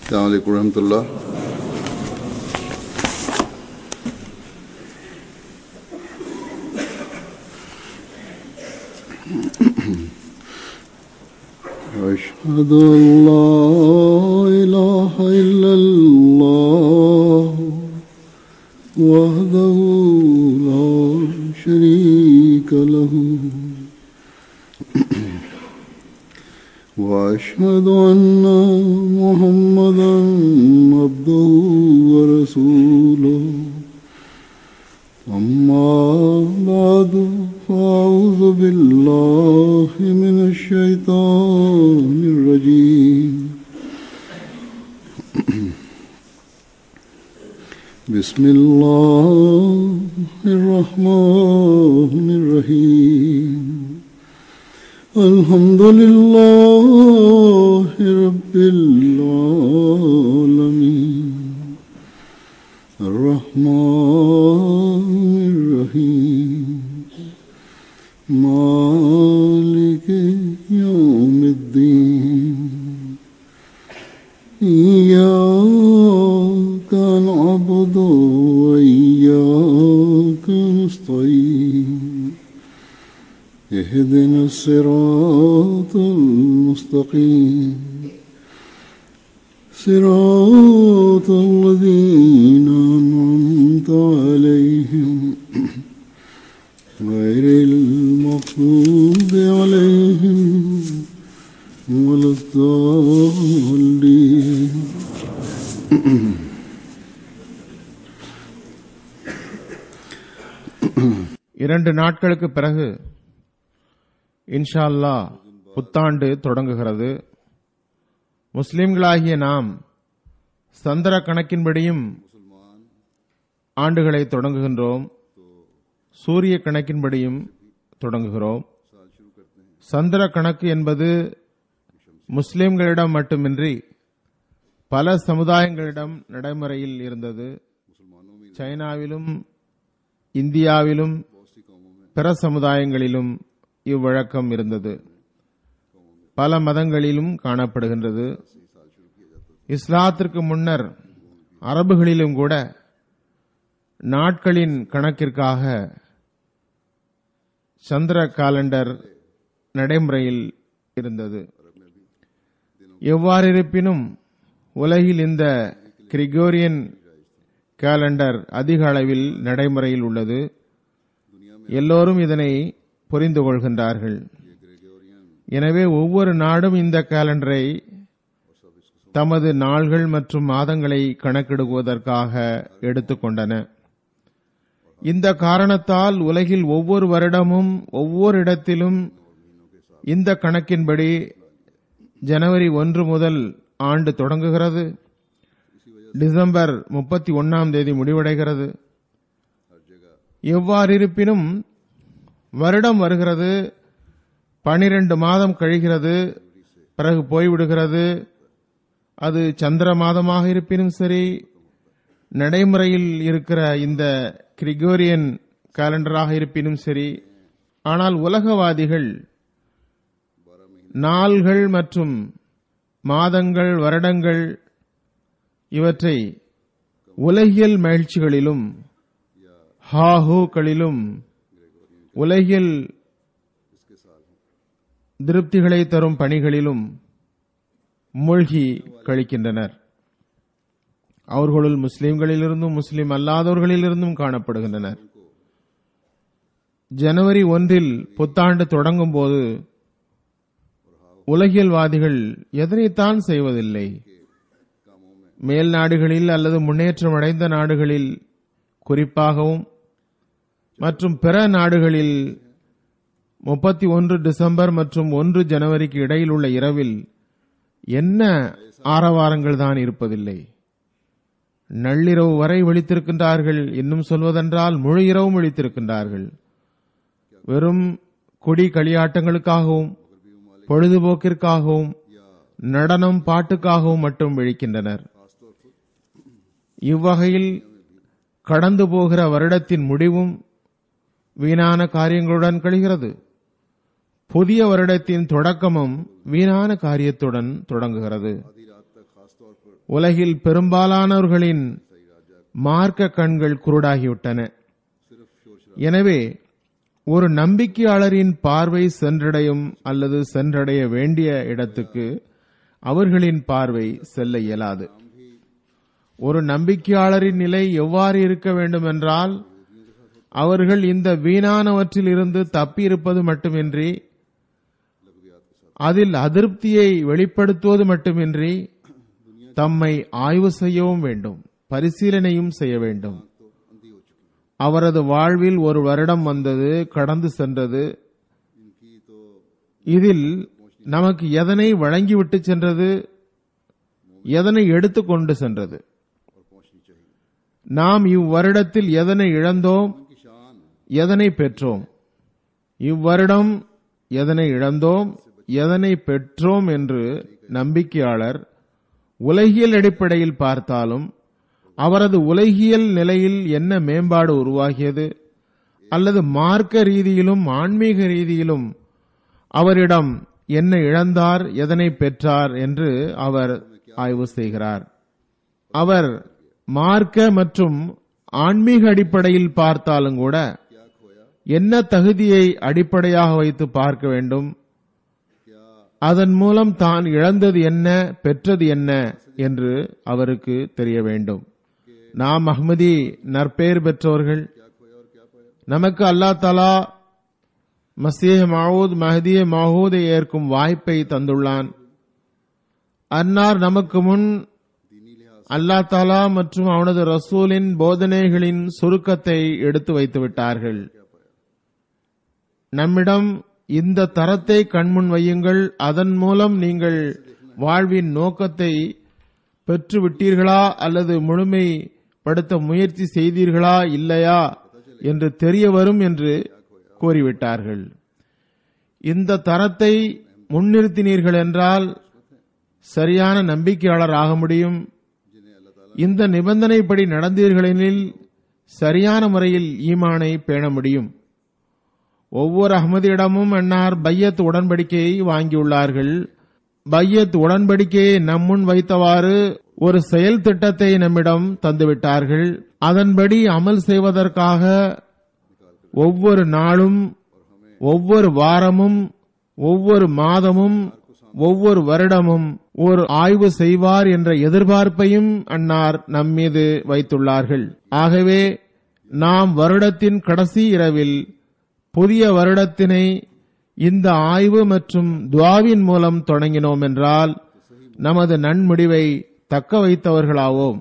السلام عليكم ورحمة الله أشهد أن لا إله إلا الله وحده لا شريك له وأشهد أن محمدا عبده ورسوله أما بعد فأعوذ بالله من الشيطان الرجيم بسم الله الرحمن الرحيم الحمد لله رب العالمين الرحمن الرحيم مالك يوم الدين إياك نعبد وإياك نستعين اهدنا الصراط المستقيم صراط الذين أنعمت عليهم غير المغضوب عليهم ولا الضالين இரண்டு நாட்களுக்கு பிறகு இன்ஷா அல்லாஹ் புத்தாண்டு தொடங்குகிறது முஸ்லிம்களாகிய நாம் சந்திர கணக்கின்படியும் ஆண்டுகளை தொடங்குகின்றோம் சூரிய கணக்கின்படியும் தொடங்குகிறோம் சந்திர கணக்கு என்பது முஸ்லிம்களிடம் மட்டுமின்றி பல சமுதாயங்களிடம் நடைமுறையில் இருந்தது சைனாவிலும் இந்தியாவிலும் பிற சமுதாயங்களிலும் இவ்வழக்கம் இருந்தது பல மதங்களிலும் காணப்படுகின்றது இஸ்லாத்திற்கு முன்னர் அரபுகளிலும் கூட நாட்களின் கணக்கிற்காக சந்திர காலண்டர் நடைமுறையில் இருந்தது எவ்வாறிருப்பினும் உலகில் இந்த கிரிகோரியன் கேலண்டர் அதிக அளவில் நடைமுறையில் உள்ளது எல்லோரும் இதனை புரிந்து கொள்கின்றார்கள் எனவே ஒவ்வொரு நாடும் இந்த கேலண்டரை தமது நாள்கள் மற்றும் மாதங்களை கணக்கிடுவதற்காக எடுத்துக்கொண்டன இந்த காரணத்தால் உலகில் ஒவ்வொரு வருடமும் ஒவ்வொரு இடத்திலும் இந்த கணக்கின்படி ஜனவரி ஒன்று முதல் ஆண்டு தொடங்குகிறது டிசம்பர் முப்பத்தி ஒன்னாம் தேதி முடிவடைகிறது எவ்வாறிருப்பினும் வருடம் வருகிறது பனிரெண்டு மாதம் கழிகிறது பிறகு போய்விடுகிறது அது சந்திர மாதமாக இருப்பினும் சரி நடைமுறையில் இருக்கிற இந்த கிரிகோரியன் கேலண்டராக இருப்பினும் சரி ஆனால் உலகவாதிகள் நாள்கள் மற்றும் மாதங்கள் வருடங்கள் இவற்றை உலகியல் மகிழ்ச்சிகளிலும் ஹாஹூக்களிலும் உலகில் திருப்திகளை தரும் பணிகளிலும் மூழ்கி கழிக்கின்றனர் அவர்களுள் முஸ்லிம்களிலிருந்தும் முஸ்லிம் அல்லாதவர்களிலிருந்தும் காணப்படுகின்றனர் ஜனவரி ஒன்றில் புத்தாண்டு தொடங்கும் போது உலகியல்வாதிகள் எதனைத்தான் செய்வதில்லை மேல் நாடுகளில் அல்லது முன்னேற்றம் அடைந்த நாடுகளில் குறிப்பாகவும் மற்றும் பிற நாடுகளில் முப்பத்தி ஒன்று டிசம்பர் மற்றும் ஒன்று ஜனவரிக்கு இடையில் உள்ள இரவில் என்ன ஆரவாரங்கள் தான் இருப்பதில்லை நள்ளிரவு வரை விழித்திருக்கின்றார்கள் இன்னும் சொல்வதென்றால் முழு இரவும் விழித்திருக்கின்றார்கள் வெறும் கொடி களியாட்டங்களுக்காகவும் பொழுதுபோக்கிற்காகவும் நடனம் பாட்டுக்காகவும் மட்டும் விழிக்கின்றனர் இவ்வகையில் கடந்து போகிற வருடத்தின் முடிவும் வீணான காரியங்களுடன் கழிகிறது புதிய வருடத்தின் தொடக்கமும் வீணான காரியத்துடன் தொடங்குகிறது உலகில் பெரும்பாலானவர்களின் மார்க்க கண்கள் குருடாகிவிட்டன எனவே ஒரு நம்பிக்கையாளரின் பார்வை சென்றடையும் அல்லது சென்றடைய வேண்டிய இடத்துக்கு அவர்களின் பார்வை செல்ல இயலாது ஒரு நம்பிக்கையாளரின் நிலை எவ்வாறு இருக்க வேண்டும் என்றால் அவர்கள் இந்த வீணானவற்றில் இருந்து தப்பியிருப்பது மட்டுமின்றி அதில் அதிருப்தியை வெளிப்படுத்துவது மட்டுமின்றி தம்மை ஆய்வு செய்யவும் வேண்டும் பரிசீலனையும் செய்ய வேண்டும் அவரது வாழ்வில் ஒரு வருடம் வந்தது கடந்து சென்றது இதில் நமக்கு எதனை வழங்கிவிட்டு சென்றது எதனை எடுத்துக்கொண்டு சென்றது நாம் இவ்வருடத்தில் எதனை இழந்தோம் எதனை பெற்றோம் இவ்வருடம் எதனை இழந்தோம் எதனை பெற்றோம் என்று நம்பிக்கையாளர் உலகியல் அடிப்படையில் பார்த்தாலும் அவரது உலகியல் நிலையில் என்ன மேம்பாடு உருவாகியது அல்லது மார்க்க ரீதியிலும் ஆன்மீக ரீதியிலும் அவரிடம் என்ன இழந்தார் எதனை பெற்றார் என்று அவர் ஆய்வு செய்கிறார் அவர் மார்க்க மற்றும் ஆன்மீக அடிப்படையில் பார்த்தாலும் கூட என்ன தகுதியை அடிப்படையாக வைத்து பார்க்க வேண்டும் அதன் மூலம் தான் இழந்தது என்ன பெற்றது என்ன என்று அவருக்கு தெரிய வேண்டும் நாம் அஹ்மதி நற்பெயர் பெற்றவர்கள் நமக்கு அல்லா தலா மசீஹ் மாவூத் மஹதிய மாவூதை ஏற்கும் வாய்ப்பை தந்துள்ளான் அன்னார் நமக்கு முன் அல்லா தாலா மற்றும் அவனது ரசூலின் போதனைகளின் சுருக்கத்தை எடுத்து வைத்து விட்டார்கள் நம்மிடம் இந்த தரத்தை கண்முன் வையுங்கள் அதன் மூலம் நீங்கள் வாழ்வின் நோக்கத்தை பெற்று விட்டீர்களா அல்லது முழுமைப்படுத்த முயற்சி செய்தீர்களா இல்லையா என்று தெரிய வரும் என்று கூறிவிட்டார்கள் இந்த தரத்தை முன்னிறுத்தினீர்கள் என்றால் சரியான நம்பிக்கையாளர் ஆக முடியும் இந்த நிபந்தனைப்படி நடந்தீர்களெனில் சரியான முறையில் ஈமானை பேண முடியும் ஒவ்வொரு அகமதியிடமும் அன்னார் பையத் உடன்படிக்கையை வாங்கியுள்ளார்கள் பையத் உடன்படிக்கையை நம்முன் வைத்தவாறு ஒரு செயல் திட்டத்தை நம்மிடம் தந்துவிட்டார்கள் அதன்படி அமல் செய்வதற்காக ஒவ்வொரு நாளும் ஒவ்வொரு வாரமும் ஒவ்வொரு மாதமும் ஒவ்வொரு வருடமும் ஒரு ஆய்வு செய்வார் என்ற எதிர்பார்ப்பையும் அன்னார் நம்மீது வைத்துள்ளார்கள் ஆகவே நாம் வருடத்தின் கடைசி இரவில் புதிய வருடத்தினை இந்த ஆய்வு மற்றும் துவாவின் மூலம் தொடங்கினோம் என்றால் நமது நன்முடிவை தக்க வைத்தவர்களாவோம்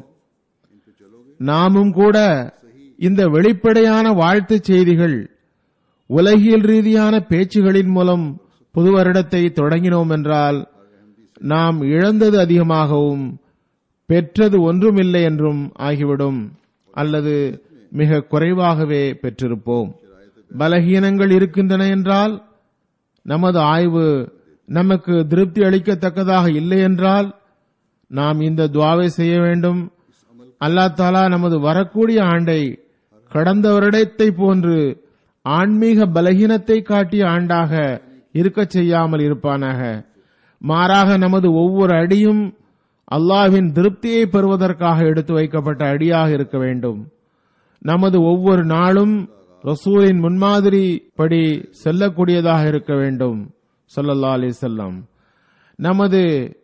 நாமும் கூட இந்த வெளிப்படையான வாழ்த்துச் செய்திகள் உலகியல் ரீதியான பேச்சுகளின் மூலம் புது வருடத்தை தொடங்கினோம் என்றால் நாம் இழந்தது அதிகமாகவும் பெற்றது ஒன்றுமில்லை என்றும் ஆகிவிடும் அல்லது மிக குறைவாகவே பெற்றிருப்போம் பலகீனங்கள் இருக்கின்றன என்றால் நமது ஆய்வு நமக்கு திருப்தி அளிக்கத்தக்கதாக இல்லை என்றால் நாம் இந்த துவாவை செய்ய வேண்டும் அல்லா தாலா நமது வரக்கூடிய ஆண்டை கடந்த வருடத்தை போன்று ஆன்மீக பலகீனத்தை காட்டிய ஆண்டாக இருக்கச் செய்யாமல் இருப்பானாக மாறாக நமது ஒவ்வொரு அடியும் அல்லாஹ்வின் திருப்தியை பெறுவதற்காக எடுத்து வைக்கப்பட்ட அடியாக இருக்க வேண்டும் நமது ஒவ்வொரு நாளும் ரசூலின் முன்மாதிரி படி செல்லக்கூடியதாக இருக்க வேண்டும் சொல்லல்லா அலி செல்லம் நமது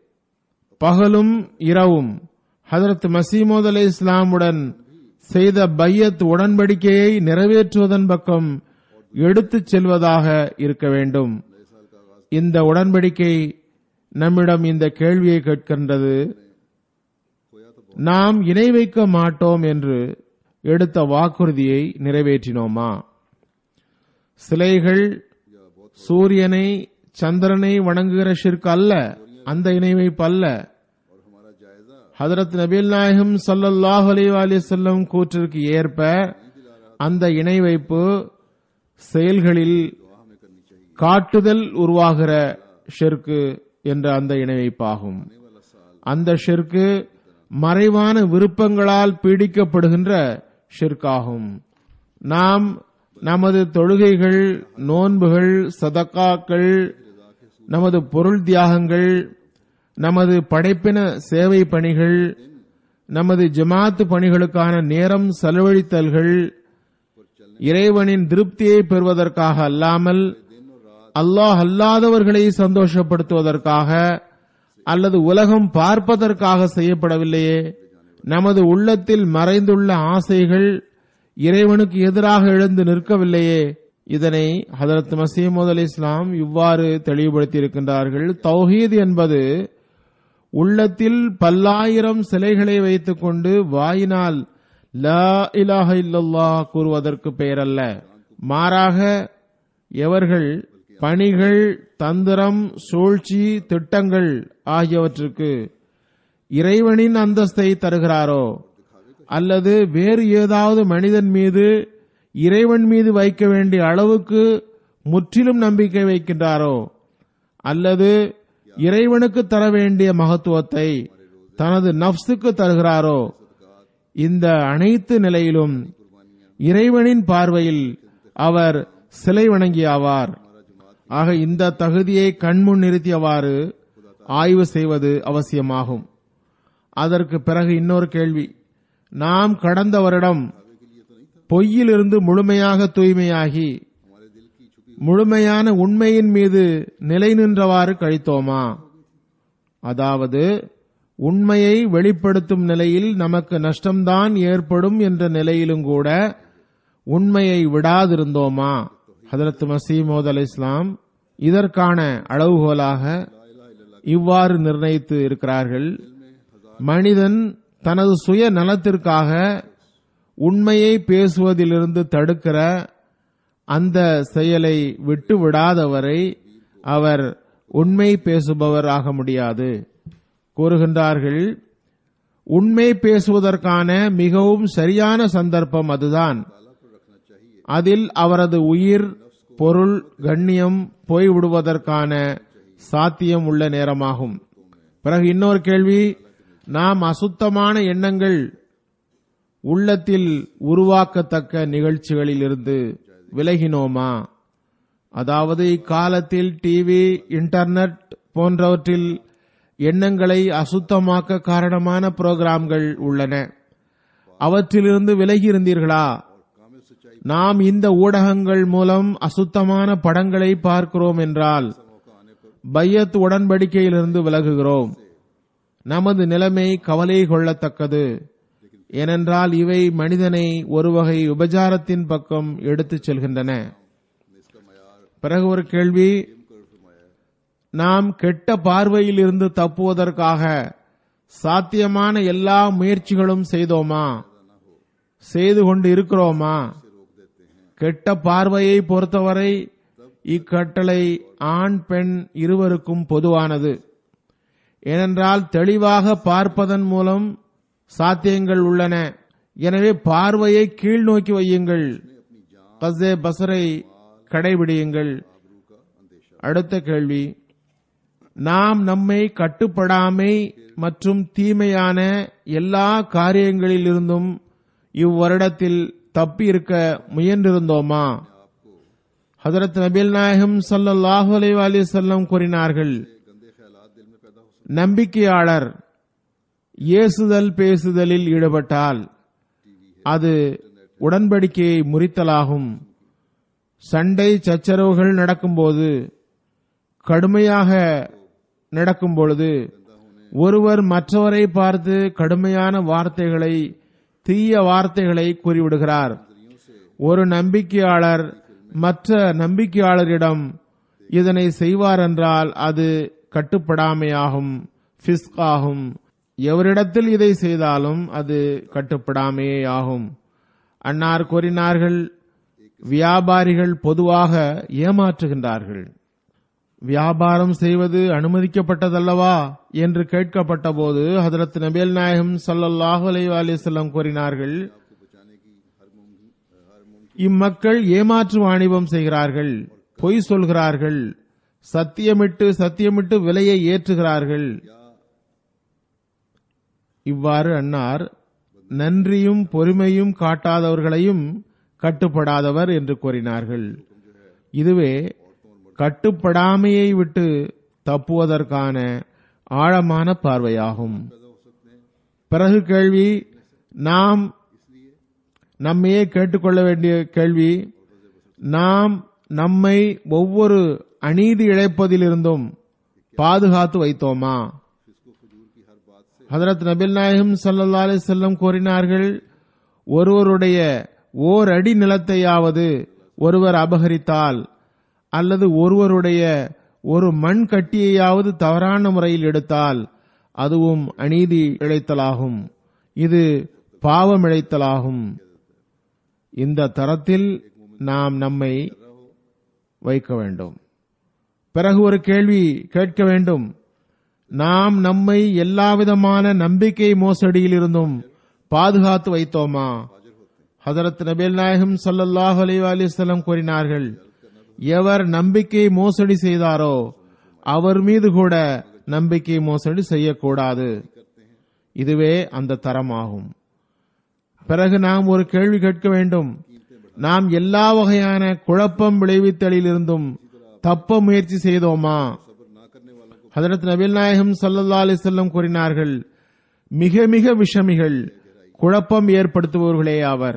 பகலும் இரவும் ஹதரத் மசீமோத் அலி இஸ்லாமுடன் செய்த பையத் உடன்படிக்கையை நிறைவேற்றுவதன் பக்கம் எடுத்துச் செல்வதாக இருக்க வேண்டும் இந்த உடன்படிக்கை நம்மிடம் இந்த கேள்வியை கேட்கின்றது நாம் இணை வைக்க மாட்டோம் என்று எடுத்த வாக்குறுதியை நிறைவேற்றினோமா சிலைகள் சூரியனை சந்திரனை வணங்குகிற ஷிர்க் அல்ல அந்த இணை வைப்பு அல்ல ஹதரத் நபீல் நாயகம் சல்லல்லாஹ் அலி செல்லம் கூற்றிற்கு ஏற்ப அந்த இணை வைப்பு செயல்களில் காட்டுதல் உருவாகிற ஷிர்கு என்ற அந்த இணை வைப்பாகும் அந்த ஷிர்கு மறைவான விருப்பங்களால் பீடிக்கப்படுகின்ற ஷிர்காகும் நாம் நமது தொழுகைகள் நோன்புகள் சதக்காக்கள் நமது பொருள் தியாகங்கள் நமது படைப்பின சேவை பணிகள் நமது ஜமாத்து பணிகளுக்கான நேரம் செலவழித்தல்கள் இறைவனின் திருப்தியை பெறுவதற்காக அல்லாமல் அல்லாஹ் அல்லாதவர்களை சந்தோஷப்படுத்துவதற்காக அல்லது உலகம் பார்ப்பதற்காக செய்யப்படவில்லையே நமது உள்ளத்தில் மறைந்துள்ள ஆசைகள் இறைவனுக்கு எதிராக எழுந்து நிற்கவில்லையே இதனை ஹதரத் மசீமது அலி இஸ்லாம் இவ்வாறு தெளிவுபடுத்தி இருக்கின்றார்கள் தௌஹீத் என்பது உள்ளத்தில் பல்லாயிரம் சிலைகளை வைத்துக்கொண்டு வாயினால் லா இலாஹ இல்லல்லாஹ் கூறுவதற்கு பெயரல்ல மாறாக எவர்கள் பணிகள் தந்திரம் சூழ்ச்சி திட்டங்கள் ஆகியவற்றுக்கு இறைவனின் அந்தஸ்தை தருகிறாரோ அல்லது வேறு ஏதாவது மனிதன் மீது இறைவன் மீது வைக்க வேண்டிய அளவுக்கு முற்றிலும் நம்பிக்கை வைக்கின்றாரோ அல்லது இறைவனுக்கு தர வேண்டிய மகத்துவத்தை தனது நப்சுக்கு தருகிறாரோ இந்த அனைத்து நிலையிலும் இறைவனின் பார்வையில் அவர் சிலை வணங்கியாவார் ஆக இந்த தகுதியை கண்முன் நிறுத்தியவாறு ஆய்வு செய்வது அவசியமாகும் அதற்கு பிறகு இன்னொரு கேள்வி நாம் கடந்த வருடம் பொய்யிலிருந்து முழுமையாக தூய்மையாகி முழுமையான உண்மையின் மீது நிலை நின்றவாறு கழித்தோமா அதாவது உண்மையை வெளிப்படுத்தும் நிலையில் நமக்கு நஷ்டம்தான் ஏற்படும் என்ற நிலையிலும் கூட உண்மையை விடாதிருந்தோமா ஹதரத் மசீமோத் அலி இஸ்லாம் இதற்கான அளவுகோலாக இவ்வாறு நிர்ணயித்து இருக்கிறார்கள் மனிதன் தனது சுய நலத்திற்காக உண்மையை பேசுவதிலிருந்து தடுக்கிற அந்த செயலை விட்டு விடாதவரை அவர் உண்மை பேசுபவர் ஆக முடியாது கூறுகின்றார்கள் உண்மை பேசுவதற்கான மிகவும் சரியான சந்தர்ப்பம் அதுதான் அதில் அவரது உயிர் பொருள் கண்ணியம் போய்விடுவதற்கான சாத்தியம் உள்ள நேரமாகும் பிறகு இன்னொரு கேள்வி நாம் அசுத்தமான எண்ணங்கள் உள்ளத்தில் உருவாக்கத்தக்க நிகழ்ச்சிகளில் இருந்து விலகினோமா அதாவது இக்காலத்தில் டிவி இன்டர்நெட் போன்றவற்றில் எண்ணங்களை அசுத்தமாக்க காரணமான புரோகிராம்கள் உள்ளன அவற்றிலிருந்து விலகி இருந்தீர்களா நாம் இந்த ஊடகங்கள் மூலம் அசுத்தமான படங்களை பார்க்கிறோம் என்றால் பையத் உடன்படிக்கையிலிருந்து விலகுகிறோம் நமது நிலைமை கவலை கொள்ளத்தக்கது ஏனென்றால் இவை மனிதனை ஒரு வகை உபச்சாரத்தின் பக்கம் எடுத்துச் செல்கின்றன பிறகு ஒரு கேள்வி நாம் கெட்ட பார்வையில் இருந்து தப்புவதற்காக சாத்தியமான எல்லா முயற்சிகளும் செய்தோமா செய்து கொண்டு இருக்கிறோமா கெட்ட பார்வையை பொறுத்தவரை இக்கட்டளை ஆண் பெண் இருவருக்கும் பொதுவானது ஏனென்றால் தெளிவாக பார்ப்பதன் மூலம் சாத்தியங்கள் உள்ளன எனவே பார்வையை கீழ் நோக்கி வையுங்கள் கசே பசரை கடைபிடியுங்கள் அடுத்த கேள்வி நாம் நம்மை கட்டுப்படாமை மற்றும் தீமையான எல்லா காரியங்களிலிருந்தும் இவ்வருடத்தில் தப்பி இருக்க முயன்றிருந்தோமா ஹதரத் நபில் நாயகம் ஸல்லல்லாஹு அலைஹி வஸல்லம் கூறினார்கள் நம்பிக்கையாளர் ஏசுதல் பேசுதலில் ஈடுபட்டால் அது உடன்படிக்கையை முறித்தலாகும் சண்டை சச்சரவுகள் நடக்கும்போது கடுமையாக நடக்கும் பொழுது ஒருவர் மற்றவரை பார்த்து கடுமையான வார்த்தைகளை தீய வார்த்தைகளை கூறிவிடுகிறார் ஒரு நம்பிக்கையாளர் மற்ற நம்பிக்கையாளரிடம் இதனை செய்வார் என்றால் அது கட்டுப்படாமையாகும் ஃபிஸ்காகும் எவரிடத்தில் இதை செய்தாலும் அது கட்டுப்படாமையே ஆகும் அன்னார் கூறினார்கள் வியாபாரிகள் பொதுவாக ஏமாற்றுகின்றார்கள் வியாபாரம் செய்வது அனுமதிக்கப்பட்டதல்லவா என்று கேட்கப்பட்ட போது ஹதரத் நபேல் நாயகம் ஸல்லல்லாஹு அலைஹி வஸல்லம் கூறினார்கள் இம்மக்கள் ஏமாற்று வாணிபம் செய்கிறார்கள் பொய் சொல்கிறார்கள் சத்தியமிட்டு சத்தியமிட்டு விலையை ஏற்றுகிறார்கள் இவ்வாறு அன்னார் நன்றியும் பொறுமையும் காட்டாதவர்களையும் கட்டுப்படாதவர் என்று கூறினார்கள் இதுவே கட்டுப்படாமையை விட்டு தப்புவதற்கான ஆழமான பார்வையாகும் பிறகு கேள்வி நாம் நம்மையே கேட்டுக்கொள்ள வேண்டிய கேள்வி நாம் நம்மை ஒவ்வொரு அநீதி இழைப்பதிலிருந்தும் பாதுகாத்து வைத்தோமா ஹதரத் நபில் நாயகம் சல்லா அலி செல்லம் கூறினார்கள் ஒருவருடைய ஓர் அடி நிலத்தையாவது ஒருவர் அபகரித்தால் அல்லது ஒருவருடைய ஒரு மண் கட்டியையாவது தவறான முறையில் எடுத்தால் அதுவும் அநீதி இழைத்தலாகும் இது பாவம் இழைத்தலாகும் இந்த தரத்தில் நாம் நம்மை வைக்க வேண்டும் பிறகு ஒரு கேள்வி கேட்க வேண்டும் நாம் நம்மை எல்லாவிதமான நம்பிக்கை மோசடியில் இருந்தும் பாதுகாத்து வைத்தோமா ஹதரத் நபேல் நாயகம் சல்லல்லாஹு அலைஹி வஸல்லம் கூறினார்கள் எவர் நம்பிக்கை மோசடி செய்தாரோ அவர் மீது கூட நம்பிக்கை மோசடி செய்யக்கூடாது இதுவே அந்த தரமாகும் பிறகு நாம் ஒரு கேள்வி கேட்க வேண்டும் நாம் எல்லா வகையான குழப்பம் விளைவித்தலிலிருந்தும் தப்ப முயற்சி செய்தோமா ஹதரத் நபில் நாயகம் சல்லல்லா அலிசல்லம் கூறினார்கள் மிக மிக விஷமிகள் குழப்பம் ஏற்படுத்துபவர்களே அவர்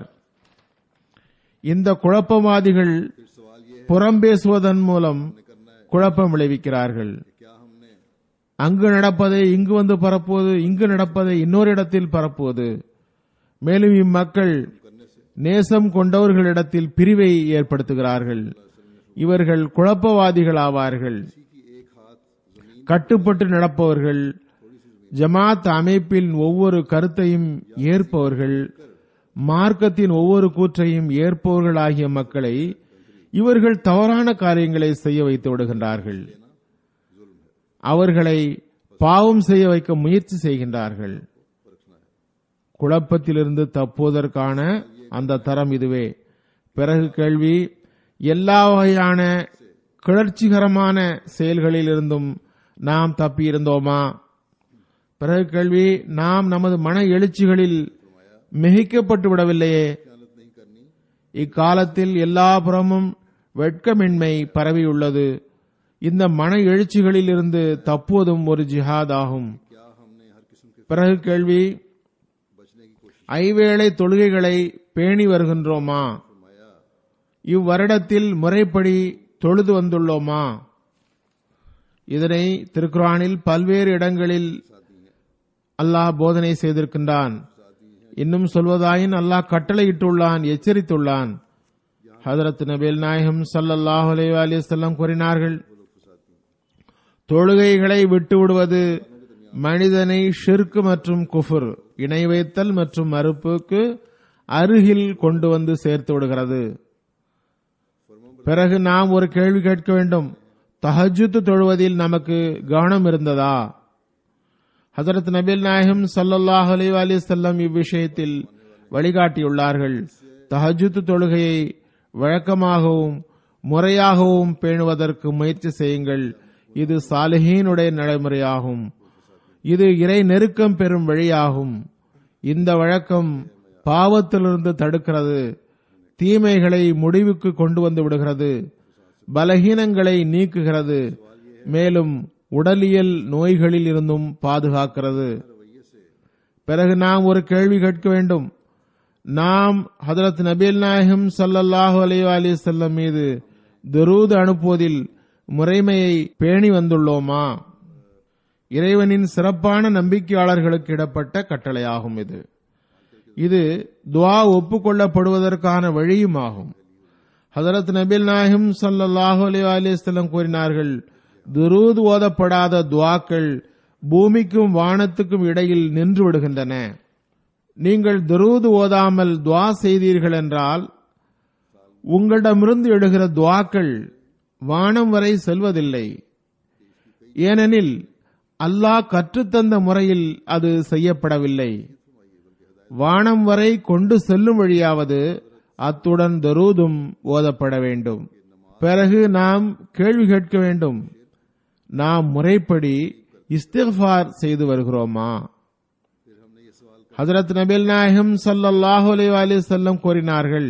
இந்த குழப்பவாதிகள் புறம் பேசுவதன் மூலம் குழப்பம் விளைவிக்கிறார்கள் அங்கு நடப்பதை இங்கு வந்து பரப்புவது இங்கு நடப்பதை இன்னொரு இடத்தில் பரப்புவது மேலும் இம்மக்கள் நேசம் கொண்டவர்களிடத்தில் பிரிவை ஏற்படுத்துகிறார்கள் இவர்கள் குழப்பவாதிகள் ஆவார்கள் கட்டுப்பட்டு நடப்பவர்கள் ஜமாத் அமைப்பின் ஒவ்வொரு கருத்தையும் ஏற்பவர்கள் மார்க்கத்தின் ஒவ்வொரு கூற்றையும் ஏற்பவர்கள் ஆகிய மக்களை இவர்கள் தவறான காரியங்களை செய்ய வைத்து விடுகின்றார்கள் அவர்களை பாவம் செய்ய வைக்க முயற்சி செய்கின்றார்கள் குழப்பத்திலிருந்து தப்புவதற்கான அந்த தரம் இதுவே பிறகு கேள்வி எல்லா வகையான கிளர்ச்சிகரமான செயல்களில் இருந்தும் நாம் தப்பியிருந்தோமா பிறகு கேள்வி நாம் நமது மன எழுச்சிகளில் மிகைக்கப்பட்டு விடவில்லையே இக்காலத்தில் எல்லா புறமும் வெட்கமின்மை பரவியுள்ளது இந்த மன எழுச்சிகளில் இருந்து தப்புவதும் ஒரு ஜிஹாத் ஆகும் பிறகு கேள்வி ஐவேளை தொழுகைகளை பேணி வருகின்றோமா இவ்வருடத்தில் முறைப்படி தொழுது வந்துள்ளோமா இதனை திருக்குரானில் பல்வேறு இடங்களில் அல்லாஹ் போதனை செய்திருக்கின்றான் இன்னும் சொல்வதாயின் அல்லாஹ் கட்டளையிட்டுள்ளான் எச்சரித்துள்ளான் ஹதரத் நபேல் நாயகம் சல்லல்லாஹு அலைஹி வஸல்லம் கூறினார்கள் தொழுகைகளை விட்டு விடுவது மனிதனை ஷிர்க் மற்றும் குஃபுர் இணை வைத்தல் மற்றும் மறுப்புக்கு அருகில் கொண்டு வந்து சேர்த்து விடுகிறது பிறகு நாம் ஒரு கேள்வி கேட்க வேண்டும் தஹஜுத்து தொழுவதில் நமக்கு கவனம் இருந்ததா ஹசரத் நபில் நாயகம் சல்லல்லாஹ் அலி செல்லம் இவ்விஷயத்தில் வழிகாட்டியுள்ளார்கள் தஹஜுத்து தொழுகையை வழக்கமாகவும் முறையாகவும் பேணுவதற்கு முயற்சி செய்யுங்கள் இது சாலிஹீனுடைய நடைமுறையாகும் இது இறை நெருக்கம் பெறும் வழியாகும் இந்த வழக்கம் பாவத்திலிருந்து தடுக்கிறது தீமைகளை முடிவுக்கு கொண்டு வந்து விடுகிறது பலகீனங்களை நீக்குகிறது மேலும் உடலியல் நோய்களில் இருந்தும் பாதுகாக்கிறது பிறகு நாம் ஒரு கேள்வி கேட்க வேண்டும் நாம் ஹதரத் நபீல் நாயகம் சல்லல்லாஹு அலைஹி அலி செல்லம் மீது துரூது அனுப்புவதில் முறைமையை பேணி வந்துள்ளோமா இறைவனின் சிறப்பான நம்பிக்கையாளர்களுக்கு இடப்பட்ட கட்டளையாகும் இது இது துவா ஒப்புக்கொள்ளப்படுவதற்கான வழியுமாகும் ஹதரத் நபில் நாயகம் சல்லல்லாஹு அலைஹி அலிஸ்லம் கூறினார்கள் துரூத் ஓதப்படாத துவாக்கள் பூமிக்கும் வானத்துக்கும் இடையில் நின்று விடுகின்றன நீங்கள் துரூது ஓதாமல் துவா செய்தீர்கள் என்றால் உங்களிடமிருந்து எழுகிற துவாக்கள் வானம் வரை செல்வதில்லை ஏனெனில் அல்லாஹ் கற்றுத்தந்த முறையில் அது செய்யப்படவில்லை வானம் வரை கொண்டு செல்லும் வழியாவது அத்துடன் தரூதும் ஓதப்பட வேண்டும் பிறகு நாம் கேள்வி கேட்க வேண்டும் நாம் முறைப்படி இஸ்திஃபார் செய்து வருகிறோமா ஹதரத் நபில் நாயகம் சல்லல்லாஹு அலைஹி செல்லம் கூறினார்கள்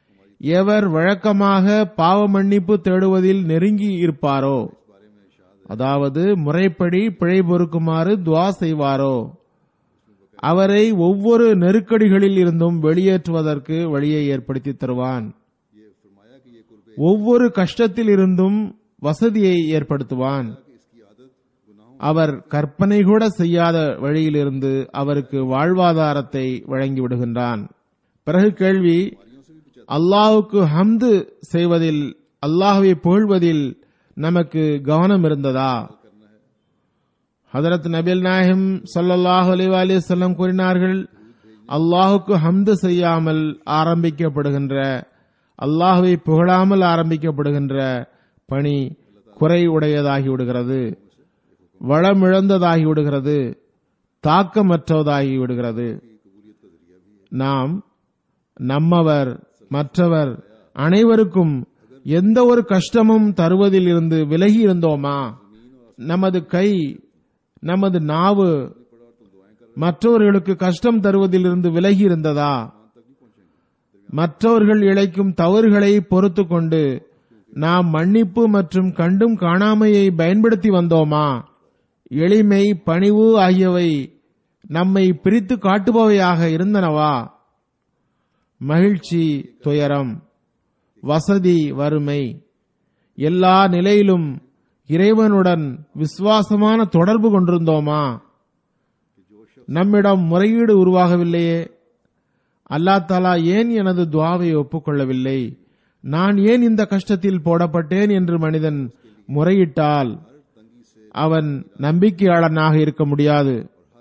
எவர் வழக்கமாக பாவ மன்னிப்பு தேடுவதில் நெருங்கி இருப்பாரோ அதாவது முறைப்படி பிழை பொறுக்குமாறு துவா செய்வாரோ அவரை ஒவ்வொரு நெருக்கடிகளில் இருந்தும் வெளியேற்றுவதற்கு வழியை ஏற்படுத்தி தருவான் ये फरमाया कि ये कुर्बे ஒவ்வொரு கஷ்டத்தில் இருந்தும் வசதியை ஏற்படுத்துவான் कि इसकी आदत गुनाहों அவர் கற்பனை கூட செய்யாத வழியிலிருந்து அவருக்கு வாழ்வாதாரத்தை வழங்கி விடுகின்றான் பிறகு கேள்வி அல்லாஹுக்கு ஹம்து செய்வதில் அல்லாஹுவை புகழ்வதில் நமக்கு கவனம் இருந்ததா ஹதரத் நபில் நாயகம் ஸல்லல்லாஹு அலைஹி வஸல்லம் கூறினார்கள் அல்லாஹுக்கு ஹம்து செய்யாமல் ஆரம்பிக்கப்படுகின்ற அல்லாஹுவை புகழாமல் ஆரம்பிக்கப்படுகின்ற பணி குறை உடையதாகி விடுகிறது வளமிழந்ததாகி விடுகிறது தாக்கமற்றதாகி விடுகிறது நாம் நம்மவர் மற்றவர் அனைவருக்கும் எந்த ஒரு கஷ்டமும் தருவதில் இருந்து விலகி இருந்தோமா நமது கை நமது நாவு மற்றவர்களுக்கு கஷ்டம் தருவதிலிருந்து விலகி இருந்ததா மற்றவர்கள் இழைக்கும் தவறுகளை பொறுத்து கொண்டு நாம் மன்னிப்பு மற்றும் கண்டும் காணாமையை பயன்படுத்தி வந்தோமா எளிமை பணிவு ஆகியவை நம்மை பிரித்து காட்டுபவையாக இருந்தனவா மகிழ்ச்சி துயரம் வசதி வறுமை எல்லா நிலையிலும் இறைவனுடன் விசுவாசமான தொடர்பு கொண்டிருந்தோமா நம்மிடம் முறையீடு உருவாகவில்லையே அல்லா தாலா ஏன் எனது துவாவை ஒப்புக்கொள்ளவில்லை நான் ஏன் இந்த கஷ்டத்தில் போடப்பட்டேன் என்று மனிதன் முறையிட்டால் அவன் நம்பிக்கையாளனாக இருக்க முடியாது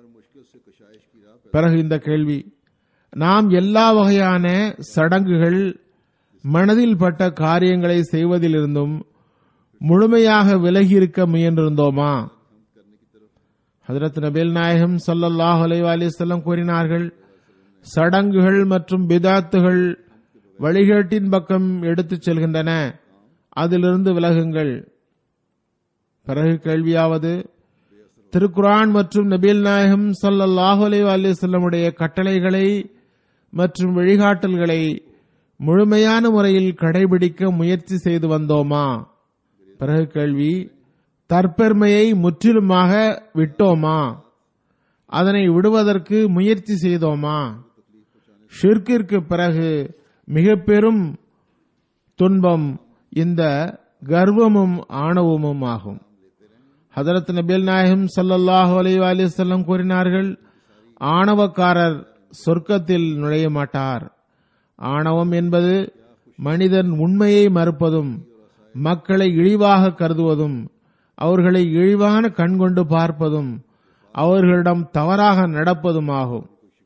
பிறகு இந்த கேள்வி நாம் எல்லா வகையான சடங்குகள் மனதில் பட்ட காரியங்களை செய்வதிலிருந்தும் முழுமையாக விலகி இருக்க முயன்றிருந்தோமா ஹதரத் நபேல் நாயகம் ஸல்லல்லாஹு அலைஹி வஸல்லம் கூறினார்கள் சடங்குகள் மற்றும் பிதாத்துகள் வழிகேட்டின் பக்கம் எடுத்துச் செல்கின்றன அதிலிருந்து விலகுங்கள் பிறகு கேள்வியாவது திருக்குரான் மற்றும் நபீல் நாயகம் ஸல்லல்லாஹு அலைஹி வஸல்லமுடைய கட்டளைகளை மற்றும் வழிகாட்டல்களை முழுமையான முறையில் கடைபிடிக்க முயற்சி செய்து வந்தோமா பிறகு கேள்வி தற்பெருமையை முற்றிலுமாக விட்டோமா அதனை விடுவதற்கு முயற்சி செய்தோமா ஷிர்கிற்கு பிறகு மிக பெரும் துன்பம் இந்த கர்வமும் ஆணவமும் ஆகும் ஹதரத் நபில் நாயகம் ஸல்லல்லாஹு அலைஹி வஸல்லம் கூறினார்கள் ஆணவக்காரர் சொர்க்கத்தில் நுழைய மாட்டார் ஆணவம் என்பது மனிதன் உண்மையை மறுப்பதும் மக்களை இழிவாக கருதுவதும் அவர்களை இழிவான கண் கொண்டு பார்ப்பதும் அவர்களிடம் தவறாக நடப்பதுமாகும்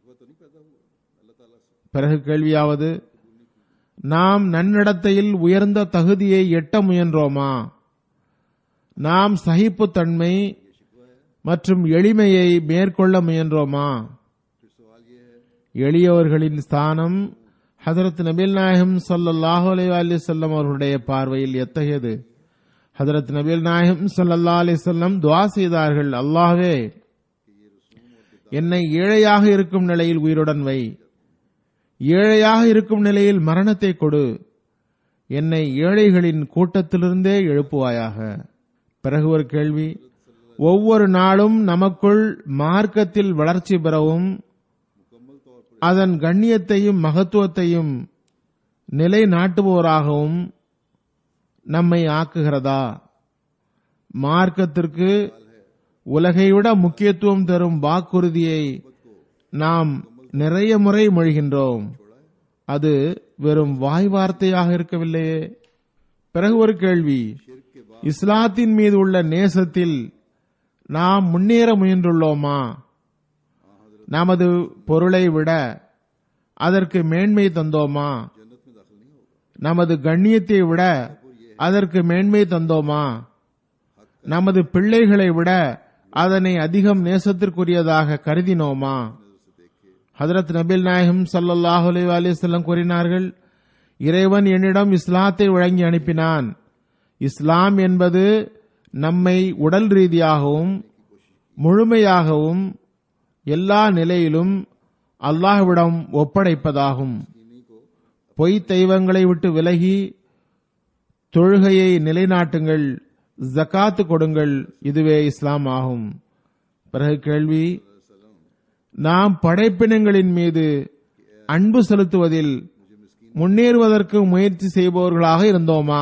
பிறகு கேள்வியாவது நாம் நன்னடத்தையில் உயர்ந்த தகுதியை எட்ட முயன்றோமா நாம் சகிப்புத்தன்மை மற்றும் எளிமையை மேற்கொள்ள முயன்றோமா எளியவர்களின் ஸ்தானம் ஹதரத் நபில் நாயகம் ஸல்லல்லாஹு அலைஹி வஸல்லம் அவர்களுடைய பார்வையில் எத்தகையது ஹதரத் நபில் நாயகம் ஸல்லல்லாஹு அலைஹி வஸல்லம் துஆ செய்தார்கள் அல்லாஹ்வே என்னை ஏழையாக இருக்கும் நிலையில் உயிருடன் வை ஏழையாக இருக்கும் நிலையில் மரணத்தை கொடு என்னை ஏழைகளின் கூட்டத்திலிருந்தே எழுப்புவாயாக பிறகு ஒரு கேள்வி ஒவ்வொரு நாளும் நமக்குள் மார்க்கத்தில் வளர்ச்சி பெறவும் அதன் கண்ணியத்தையும் மகத்துவத்தையும் நிலைநாட்டுபவராகவும் நம்மை ஆக்குகிறதா மார்க்கத்திற்கு உலகை விட முக்கியத்துவம் தரும் வாக்குறுதியை நாம் நிறைய முறை மொழிகின்றோம் அது வெறும் வாய் வார்த்தையாக இருக்கவில்லையே பிறகு ஒரு கேள்வி இஸ்லாத்தின் மீது உள்ள நேசத்தில் நாம் முன்னேற முயன்றுள்ளோமா நமது பொருளை விட அதற்கு மேன்மை தந்தோமா நமது கண்ணியத்தை விட அதற்கு மேன்மை தந்தோமா நமது பிள்ளைகளை விட அதனை அதிகம் நேசத்திற்குரியதாக கருதினோமா ஹதரத் நபில் நாயகம் ஸல்லல்லாஹு அலைஹி வஸல்லம் கூறினார்கள் இறைவன் என்னிடம் இஸ்லாத்தை வழங்கி அனுப்பினான் இஸ்லாம் என்பது நம்மை உடல் ரீதியாகவும் முழுமையாகவும் எல்லா நிலையிலும் அல்லாஹ்விடம் ஒப்படைப்பதாகும் பொய் தெய்வங்களை விட்டு விலகி தொழுகையை நிலைநாட்டுங்கள் ஜகாத்து கொடுங்கள் இதுவே இஸ்லாம் ஆகும் பிறகு கேள்வி நாம் படைப்பினங்களின் மீது அன்பு செலுத்துவதில் முன்னேறுவதற்கு முயற்சி செய்பவர்களாக இருந்தோமா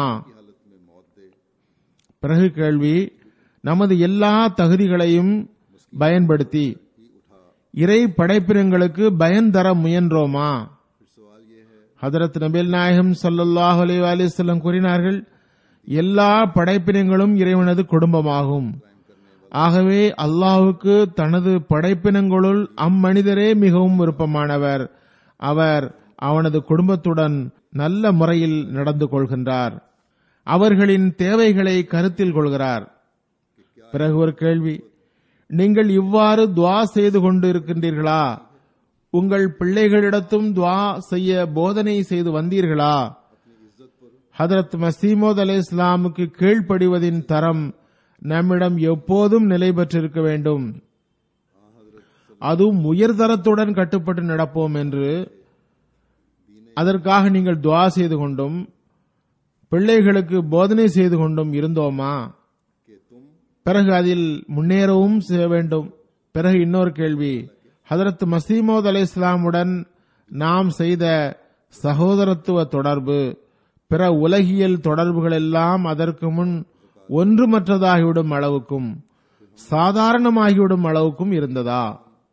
பிறகு கேள்வி நமது எல்லா தகுதிகளையும் பயன்படுத்தி இறை படைப்பினங்களுக்கு பயன் தர முயன்றோமா ஹதரத் நபில் நாயகம் ஸல்லல்லாஹு அலைஹி வஸல்லம் கூறினார்கள் எல்லா படைப்பினங்களும் இறைவனது குடும்பமாகும் ஆகவே அல்லாஹுக்கு தனது படைப்பினங்களுள் அம்மனிதரே மிகவும் விருப்பமானவர் அவர் அவனது குடும்பத்துடன் நல்ல முறையில் நடந்து கொள்கின்றார் அவர்களின் தேவைகளை கருத்தில் கொள்கிறார் பிறகு ஒரு கேள்வி நீங்கள் இவ்வாறு துவா செய்து கொண்டு இருக்கின்றீர்களா உங்கள் பிள்ளைகளிடத்தும் துவா செய்ய போதனை செய்து வந்தீர்களா ஹதரத் மசீமோத் அலை இஸ்லாமுக்கு கீழ்ப்படிவதின் தரம் நம்மிடம் எப்போதும் நிலை பெற்றிருக்க வேண்டும் அதுவும் உயர்தரத்துடன் கட்டுப்பட்டு நடப்போம் என்று அதற்காக நீங்கள் துவா செய்து கொண்டும் பிள்ளைகளுக்கு போதனை செய்து கொண்டும் இருந்தோமா பிறகு அதில் முன்னேறவும் செய்ய வேண்டும் பிறகு இன்னொரு கேள்வி ஹதரத் மசீமோத் அலை இஸ்லாமுடன் நாம் செய்த சகோதரத்துவ தொடர்பு பிற உலகியல் தொடர்புகள் எல்லாம் அதற்கு முன் ஒன்றுமற்றதாகிவிடும் அளவுக்கும் சாதாரணமாகிவிடும் அளவுக்கும் இருந்ததா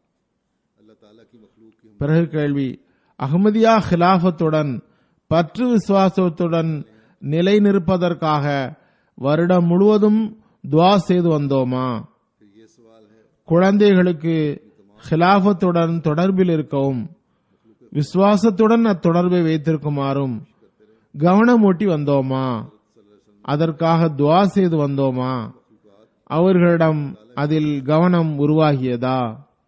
பிறகு கேள்வி அகமதியா ஹிலாபத்துடன் பற்று விசுவாசத்துடன் நிலை நிற்பதற்காக வருடம் முழுவதும் துவா செய்து வந்தோமா குழந்தைகளுக்கு ஹிலாபத்துடன் தொடர்பில் இருக்கவும் விசுவாசத்துடன் அத்தொடர்பை வைத்திருக்குமாறும் கவனமூட்டி வந்தோமா அதற்காக துவா செய்து வந்தோமா அவர்களிடம் அதில் கவனம் உருவாகியதா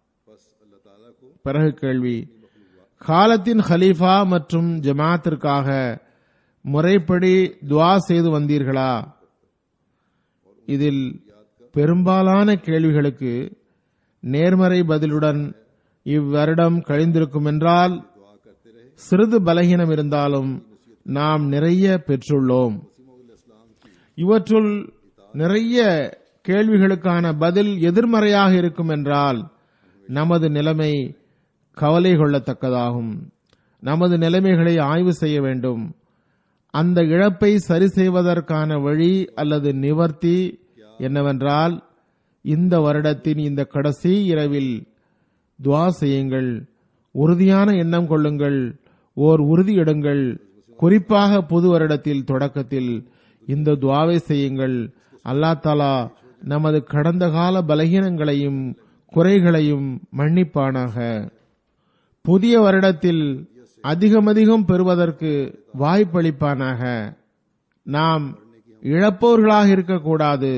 பிறகு கேள்வி காலத்தின் ஹலீஃபா மற்றும் ஜமாத்திற்காக முறைப்படி துவா செய்து வந்தீர்களா இதில் பெரும்பாலான கேள்விகளுக்கு நேர்மறை பதிலுடன் இவ்வருடம் கழிந்திருக்கும் என்றால் சிறிது பலகீனம் இருந்தாலும் நாம் நிறைய பெற்றுள்ளோம் இவற்றுள் நிறைய கேள்விகளுக்கான பதில் எதிர்மறையாக இருக்கும் என்றால் நமது நிலைமை கவலை கொள்ளத்தக்கதாகும் நமது நிலைமைகளை ஆய்வு செய்ய வேண்டும் அந்த இழப்பை சரி செய்வதற்கான வழி அல்லது நிவர்த்தி என்னவென்றால் இந்த வருடத்தின் இந்த கடைசி இரவில் துவா செய்யுங்கள் உறுதியான எண்ணம் கொள்ளுங்கள் ஓர் உறுதி எடுங்கள் குறிப்பாக புது வருடத்தில் தொடக்கத்தில் இந்த துவாவை செய்யுங்கள் அல்லா தாலா நமது கடந்த கால பலகீனங்களையும் குறைகளையும் மன்னிப்பானாக புதிய வருடத்தில் அதிகமதிகம் பெறுவதற்கு வாய்ப்பளிப்பானாக நாம் இழப்பவர்களாக இருக்கக்கூடாது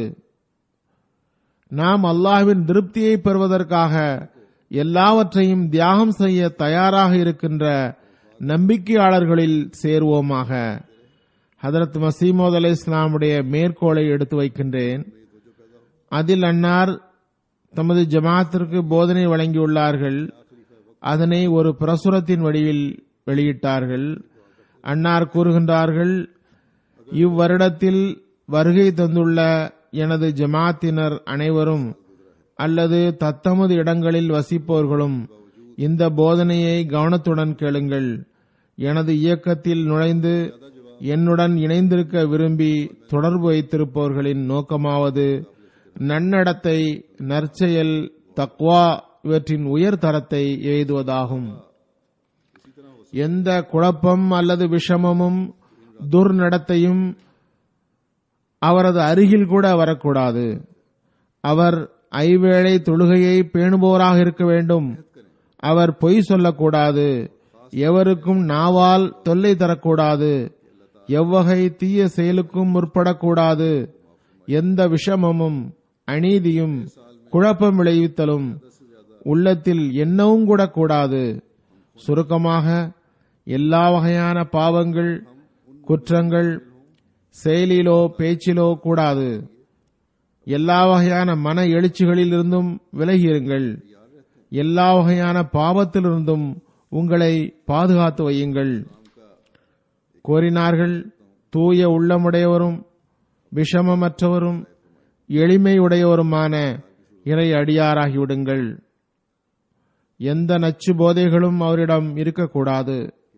நாம் அல்லாஹ்வின் திருப்தியை பெறுவதற்காக எல்லாவற்றையும் தியாகம் செய்ய தயாராக இருக்கின்ற நம்பிக்கையாளர்களில் சேருவோமாக ஹதரத் மசீமோத் அலை இஸ்லாமுடைய மேற்கோளை எடுத்து வைக்கின்றேன் அதில் அன்னார் தமது ஜமாத்திற்கு போதனை வழங்கியுள்ளார்கள் அதனை ஒரு பிரசுரத்தின் வடிவில் வெளியிட்டார்கள் அன்னார் கூறுகின்றார்கள் இவ்வருடத்தில் வருகை தந்துள்ள எனது ஜமாத்தினர் அனைவரும் அல்லது தத்தமது இடங்களில் வசிப்பவர்களும் இந்த போதனையை கவனத்துடன் கேளுங்கள் எனது இயக்கத்தில் நுழைந்து என்னுடன் இணைந்திருக்க விரும்பி தொடர்பு வைத்திருப்பவர்களின் நோக்கமாவது நன்னடத்தை நற்செயல் தக்வா இவற்றின் உயர் தரத்தை எய்துவதாகும் எந்த குழப்பம் அல்லது விஷமமும் துர்நடத்தையும் அவரது அருகில் கூட வரக்கூடாது அவர் ஐவேளை தொழுகையை பேணுபவராக இருக்க வேண்டும் அவர் பொய் சொல்லக்கூடாது எவருக்கும் நாவால் தொல்லை தரக்கூடாது எவ்வகை தீய செயலுக்கும் முற்படக்கூடாது எந்த விஷமமும் அநீதியும் குழப்பம் விளைவித்தலும் உள்ளத்தில் எண்ணவும் கூட கூடாது சுருக்கமாக எல்லா வகையான பாவங்கள் குற்றங்கள் செயலிலோ பேச்சிலோ கூடாது எல்லா வகையான மன எழுச்சிகளில் இருந்தும் விலகியிருங்கள் எல்லா வகையான பாவத்திலிருந்தும் உங்களை பாதுகாத்து வையுங்கள் கோரினார்கள் தூய உள்ளமுடையவரும் விஷமமற்றவரும் எளிமையுடையவருமான இறை அடியாராகிவிடுங்கள் எந்த நச்சு போதைகளும் அவரிடம் இருக்கக்கூடாது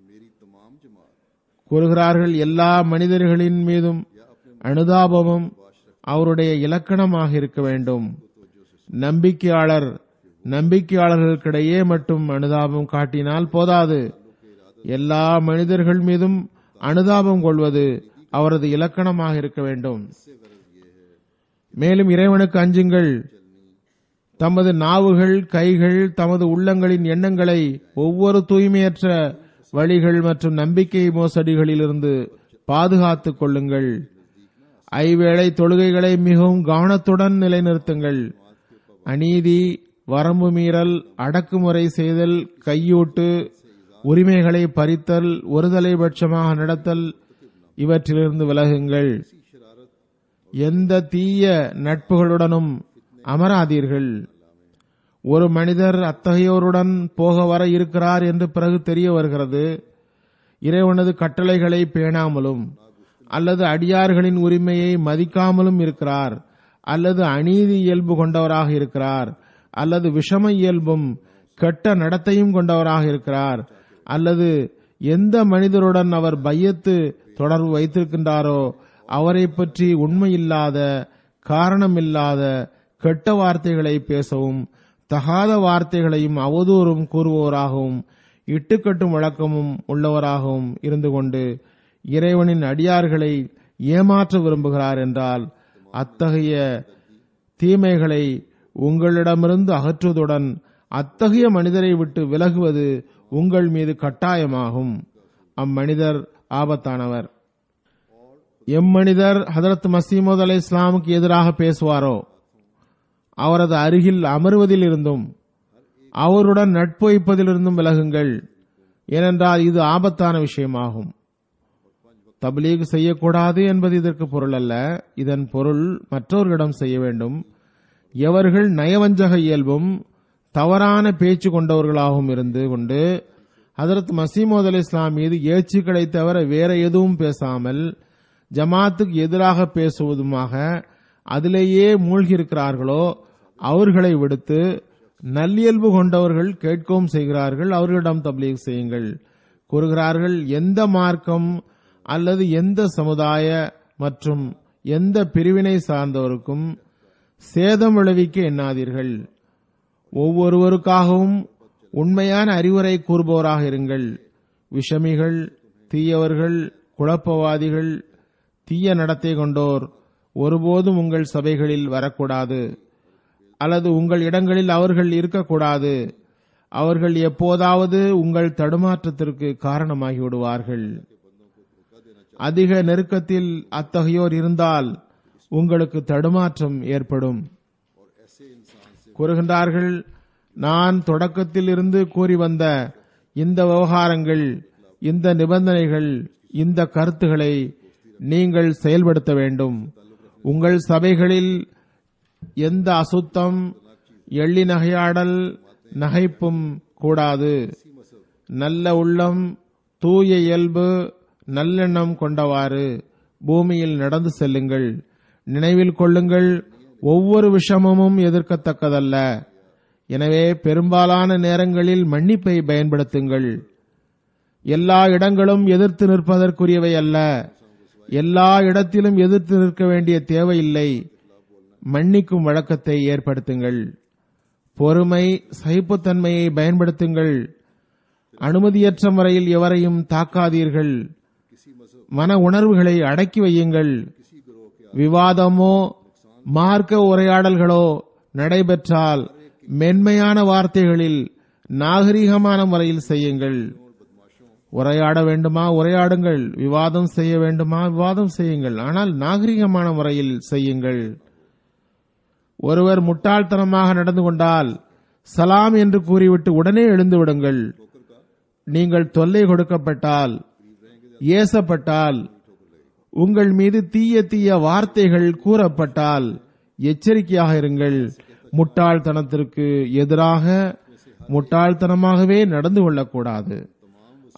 கூறுகிறார்கள் எல்லா மனிதர்களின் மீதும் அனுதாபமும் அவருடைய இலக்கணமாக இருக்க வேண்டும் நம்பிக்கையாளர் நம்பிக்கையாளர்களுக்கிடையே மட்டும் அனுதாபம் காட்டினால் போதாது எல்லா மனிதர்கள் மீதும் அனுதாபம் கொள்வது அவரது இலக்கணமாக இருக்க வேண்டும் மேலும் இறைவனுக்கு அஞ்சுங்கள் தமது நாவுகள் கைகள் தமது உள்ளங்களின் எண்ணங்களை ஒவ்வொரு தூய்மையற்ற வழிகள் மற்றும் நம்பிக்கை மோசடிகளிலிருந்து பாதுகாத்துக் கொள்ளுங்கள் ஐவேளை தொழுகைகளை மிகவும் கவனத்துடன் நிலைநிறுத்துங்கள் அநீதி வரம்பு மீறல் அடக்குமுறை செய்தல் கையூட்டு உரிமைகளை பறித்தல் ஒருதலைபட்சமாக நடத்தல் இவற்றிலிருந்து விலகுங்கள் எந்த தீய நட்புகளுடனும் அமராதீர்கள் ஒரு மனிதர் அத்தகையோருடன் போக வர இருக்கிறார் என்று பிறகு தெரிய வருகிறது இறைவனது கட்டளைகளை பேணாமலும் அல்லது அடியார்களின் உரிமையை மதிக்காமலும் இருக்கிறார் அல்லது அநீதி இயல்பு கொண்டவராக இருக்கிறார் அல்லது விஷம இயல்பும் கெட்ட நடத்தையும் கொண்டவராக இருக்கிறார் அல்லது எந்த மனிதருடன் அவர் பையத்து தொடர்பு வைத்திருக்கின்றாரோ அவரை பற்றி உண்மையில்லாத காரணமில்லாத கெட்ட வார்த்தைகளை பேசவும் தகாத வார்த்தைகளையும் அவதூறும் கூறுபவராகவும் இட்டுக்கட்டும் வழக்கமும் உள்ளவராகவும் இருந்து கொண்டு இறைவனின் அடியார்களை ஏமாற்ற விரும்புகிறார் என்றால் அத்தகைய தீமைகளை உங்களிடமிருந்து அகற்றுவதுடன் அத்தகைய மனிதரை விட்டு விலகுவது உங்கள் மீது கட்டாயமாகும் அம்மனிதர் ஆபத்தானவர் எம்மனிதர் ஹதரத் மசீமது அலை இஸ்லாமுக்கு எதிராக பேசுவாரோ அவரது அருகில் அமர்வதில் இருந்தும் அவருடன் நட்பு வைப்பதிலிருந்தும் விலகுங்கள் ஏனென்றால் இது ஆபத்தான விஷயமாகும் தப்லீக் செய்யக்கூடாது என்பது இதற்கு பொருள் அல்ல இதன் பொருள் மற்றவர்களிடம் செய்ய வேண்டும் எவர்கள் நயவஞ்சக இயல்பும் தவறான பேச்சு கொண்டவர்களாகவும் இருந்து கொண்டு ஹதரத் மசீமோத் அலி இஸ்லாம் மீது ஏச்சுக்களை தவிர வேற எதுவும் பேசாமல் ஜமாத்துக்கு எதிராக பேசுவதுமாக அதிலேயே மூழ்கியிருக்கிறார்களோ அவர்களை விடுத்து நல்லியல்பு கொண்டவர்கள் கேட்கவும் செய்கிறார்கள் அவர்களிடம் தப்லீக் செய்யுங்கள் கூறுகிறார்கள் எந்த மார்க்கம் அல்லது எந்த சமுதாய மற்றும் எந்த பிரிவினை சார்ந்தவருக்கும் சேதம் விளைவிக்க எண்ணாதீர்கள் ஒவ்வொருவருக்காகவும் உண்மையான அறிவுரை கூறுபவராக இருங்கள் விஷமிகள் தீயவர்கள் குழப்பவாதிகள் தீய நடத்தை கொண்டோர் ஒருபோதும் உங்கள் சபைகளில் வரக்கூடாது அல்லது உங்கள் இடங்களில் அவர்கள் இருக்கக்கூடாது அவர்கள் எப்போதாவது உங்கள் தடுமாற்றத்திற்கு காரணமாகி விடுவார்கள் அதிக நெருக்கத்தில் அத்தகையோர் இருந்தால் உங்களுக்கு தடுமாற்றம் ஏற்படும் கூறுகின்றார்கள் நான் தொடக்கத்தில் இருந்து கூறி வந்த இந்த விவகாரங்கள் இந்த நிபந்தனைகள் இந்த கருத்துக்களை நீங்கள் செயல்படுத்த வேண்டும் உங்கள் சபைகளில் எந்த அசுத்தம் எள்ளி நகையாடல் நகைப்பும் கூடாது நல்ல உள்ளம் தூய இயல்பு நல்லெண்ணம் கொண்டவாறு பூமியில் நடந்து செல்லுங்கள் நினைவில் கொள்ளுங்கள் ஒவ்வொரு விஷமமும் எதிர்க்கத்தக்கதல்ல எனவே பெரும்பாலான நேரங்களில் மன்னிப்பை பயன்படுத்துங்கள் எல்லா இடங்களும் எதிர்த்து நிற்பதற்குரியவை அல்ல எல்லா இடத்திலும் எதிர்த்து நிற்க வேண்டிய தேவையில்லை மன்னிக்கும் வழக்கத்தை ஏற்படுத்துங்கள் பொறுமை சகிப்புத்தன்மையை பயன்படுத்துங்கள் அனுமதியற்ற முறையில் எவரையும் தாக்காதீர்கள் மன உணர்வுகளை அடக்கி வையுங்கள் விவாதமோ மார்க்க உரையாடல்களோ நடைபெற்றால் மென்மையான வார்த்தைகளில் நாகரிகமான முறையில் செய்யுங்கள் உரையாட வேண்டுமா உரையாடுங்கள் விவாதம் செய்ய வேண்டுமா விவாதம் செய்யுங்கள் ஆனால் நாகரிகமான முறையில் செய்யுங்கள் ஒருவர் முட்டாள்தனமாக நடந்து கொண்டால் சலாம் என்று கூறிவிட்டு உடனே எழுந்து விடுங்கள் நீங்கள் தொல்லை கொடுக்கப்பட்டால் ஏசப்பட்டால் உங்கள் மீது தீய தீய வார்த்தைகள் கூறப்பட்டால் எச்சரிக்கையாக இருங்கள் முட்டாள்தனத்திற்கு எதிராக முட்டாள்தனமாகவே நடந்து கொள்ளக்கூடாது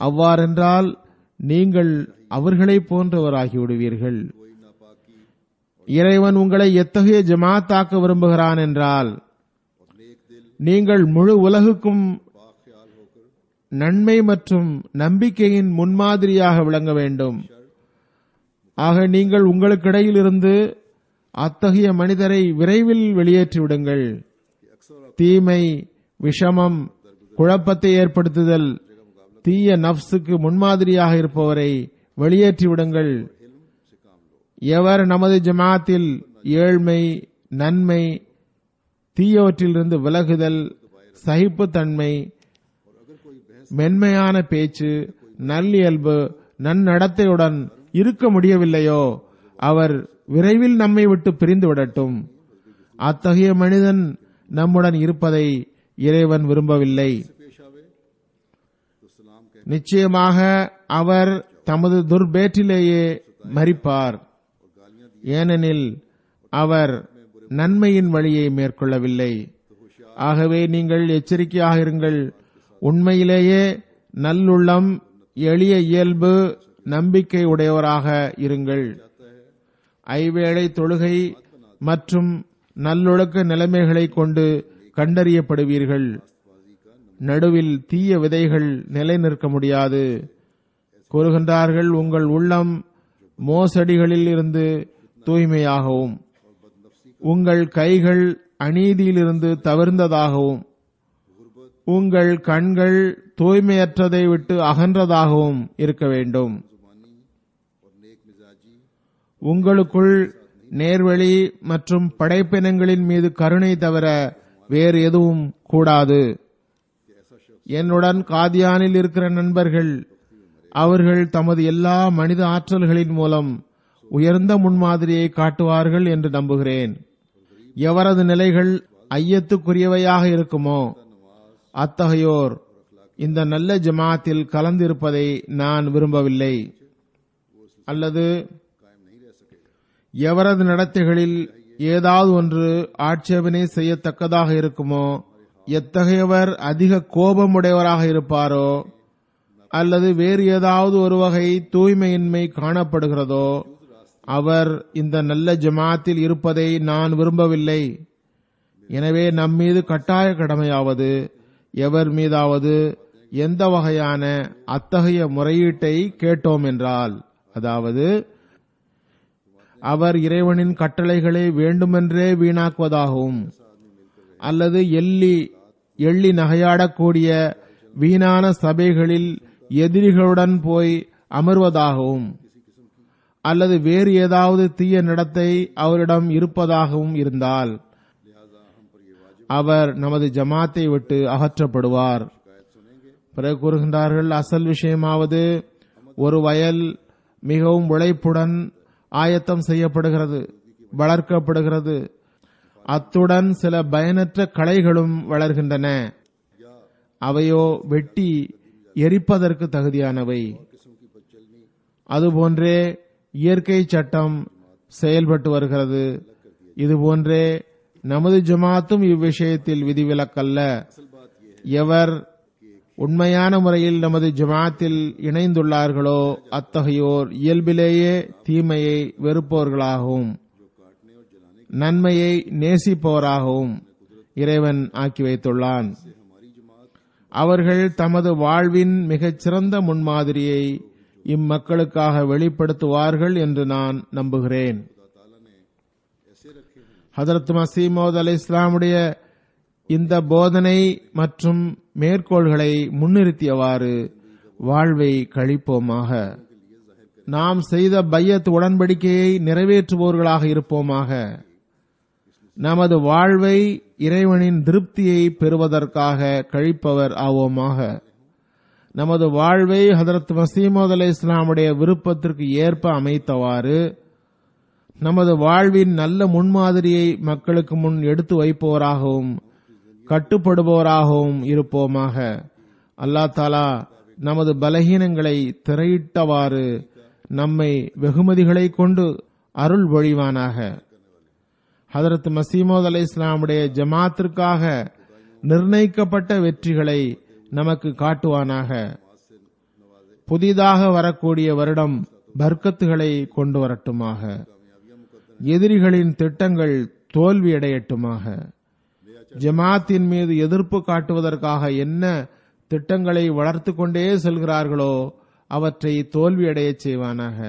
அவ்வாறென்றால் நீங்கள் அவர்களைப் போன்றவராகி விடுவீர்கள் இறைவன் உங்களை எத்தகைய ஜமாத்தாக்க விரும்புகிறான் என்றால் நீங்கள் முழு உலகுக்கும் நன்மை மற்றும் நம்பிக்கையின் முன்மாதிரியாக விளங்க வேண்டும் ஆக நீங்கள் உங்களுக்கிடையில் இருந்து அத்தகைய மனிதரை விரைவில் வெளியேற்றி விடுங்கள் தீமை விஷமம் குழப்பத்தை ஏற்படுத்துதல் தீய நப்சுக்கு முன்மாதிரியாக இருப்பவரை வெளியேற்றி விடுங்கள் எவர் நமது ஜமாத்தில் ஏழ்மை நன்மை தீயவற்றிலிருந்து விலகுதல் சகிப்புத்தன்மை மென்மையான பேச்சு நல்லியல்பு நன்னடத்தையுடன் இருக்க முடியவில்லையோ அவர் விரைவில் நம்மை விட்டு பிரிந்து விடட்டும் அத்தகைய மனிதன் நம்முடன் இருப்பதை இறைவன் விரும்பவில்லை நிச்சயமாக அவர் தமது துர்பேற்றிலேயே மறிப்பார் ஏனெனில் அவர் நன்மையின் வழியை மேற்கொள்ளவில்லை ஆகவே நீங்கள் எச்சரிக்கையாக இருங்கள் உண்மையிலேயே நல்லுள்ளம் எளிய இயல்பு நம்பிக்கை உடையவராக இருங்கள் ஐவேளை தொழுகை மற்றும் நல்லொழுக்க நிலைமைகளை கொண்டு கண்டறியப்படுவீர்கள் நடுவில் தீய விதைகள் நிலை நிற்க முடியாது கூறுகின்றார்கள் உங்கள் உள்ளம் மோசடிகளில் இருந்து தூய்மையாகவும் உங்கள் கைகள் அநீதியிலிருந்து தவிர்ந்ததாகவும் உங்கள் கண்கள் தூய்மையற்றதை விட்டு அகன்றதாகவும் இருக்க வேண்டும் உங்களுக்குள் நேர்வழி மற்றும் படைப்பினங்களின் மீது கருணை தவிர வேறு எதுவும் கூடாது என்னுடன் காதியானில் இருக்கிற நண்பர்கள் அவர்கள் தமது எல்லா மனித ஆற்றல்களின் மூலம் உயர்ந்த முன்மாதிரியை காட்டுவார்கள் என்று நம்புகிறேன் எவரது நிலைகள் ஐயத்துக்குரியவையாக இருக்குமோ அத்தகையோர் இந்த நல்ல ஜமாத்தில் கலந்திருப்பதை நான் விரும்பவில்லை அல்லது எவரது நடத்தைகளில் ஏதாவது ஒன்று ஆட்சேபனை செய்யத்தக்கதாக இருக்குமோ எத்தகையவர் அதிக கோபமுடையவராக இருப்பாரோ அல்லது வேறு ஏதாவது ஒரு வகை தூய்மையின்மை காணப்படுகிறதோ அவர் இந்த நல்ல ஜமாத்தில் இருப்பதை நான் விரும்பவில்லை எனவே நம்மீது கட்டாய கடமையாவது எவர் மீதாவது எந்த வகையான அத்தகைய முறையீட்டை கேட்டோம் என்றால் அதாவது அவர் இறைவனின் கட்டளைகளை வேண்டுமென்றே வீணாக்குவதாகவும் அல்லது எள்ளி எள்ளி நகையாடக்கூடிய வீணான சபைகளில் எதிரிகளுடன் போய் அமர்வதாகவும் அல்லது வேறு ஏதாவது தீய நடத்தை அவரிடம் இருப்பதாகவும் இருந்தால் அவர் நமது ஜமாத்தை விட்டு அகற்றப்படுவார் பிறகு கூறுகின்றார்கள் அசல் விஷயமாவது ஒரு வயல் மிகவும் உழைப்புடன் ஆயத்தம் செய்யப்படுகிறது வளர்க்கப்படுகிறது அத்துடன் சில பயனற்ற களைகளும் வளர்கின்றன அவையோ வெட்டி எரிப்பதற்கு தகுதியானவை அதுபோன்றே இயற்கை சட்டம் செயல்பட்டு வருகிறது இதுபோன்றே நமது ஜமாத்தும் இவ்விஷயத்தில் விதிவிலக்கல்ல எவர் உண்மையான முறையில் நமது ஜமாத்தில் இணைந்துள்ளார்களோ அத்தகையோர் இயல்பிலேயே தீமையை வெறுப்பவர்களாகவும் நன்மையை நேசிப்பவராகவும் இறைவன் ஆக்கி வைத்துள்ளான் அவர்கள் தமது வாழ்வின் மிகச் சிறந்த முன்மாதிரியை இம்மக்களுக்காக வெளிப்படுத்துவார்கள் என்று நான் நம்புகிறேன் ஹதரத் மசீமோத் அலி இஸ்லாமுடைய இந்த போதனை மற்றும் மேற்கோள்களை முன்னிறுத்தியவாறு வாழ்வை கழிப்போமாக நாம் செய்த பையத் உடன்படிக்கையை நிறைவேற்றுபவர்களாக இருப்போமாக நமது வாழ்வை இறைவனின் திருப்தியை பெறுவதற்காக கழிப்பவர் ஆவோமாக நமது வாழ்வை ஹதரத் மசீமோத் அலி இஸ்லாமுடைய விருப்பத்திற்கு ஏற்ப அமைத்தவாறு நமது வாழ்வின் நல்ல முன்மாதிரியை மக்களுக்கு முன் எடுத்து வைப்பவராகவும் கட்டுப்படுபவராகவும் இருப்போமாக அல்லா தாலா நமது பலகீனங்களை திரையிட்டவாறு நம்மை வெகுமதிகளை கொண்டு அருள் பொழிவானாக ஹதரத் மசீமோத் அலை இஸ்லாமுடைய ஜமாத்திற்காக நிர்ணயிக்கப்பட்ட வெற்றிகளை நமக்கு காட்டுவானாக புதிதாக வரக்கூடிய வருடம் பர்க்கத்துகளை கொண்டு வரட்டுமாக எதிரிகளின் திட்டங்கள் தோல்வியடையட்டுமாக ஜமாத்தின் மீது எதிர்ப்பு காட்டுவதற்காக என்ன திட்டங்களை வளர்த்து கொண்டே செல்கிறார்களோ அவற்றை தோல்வியடையச் செய்வானாக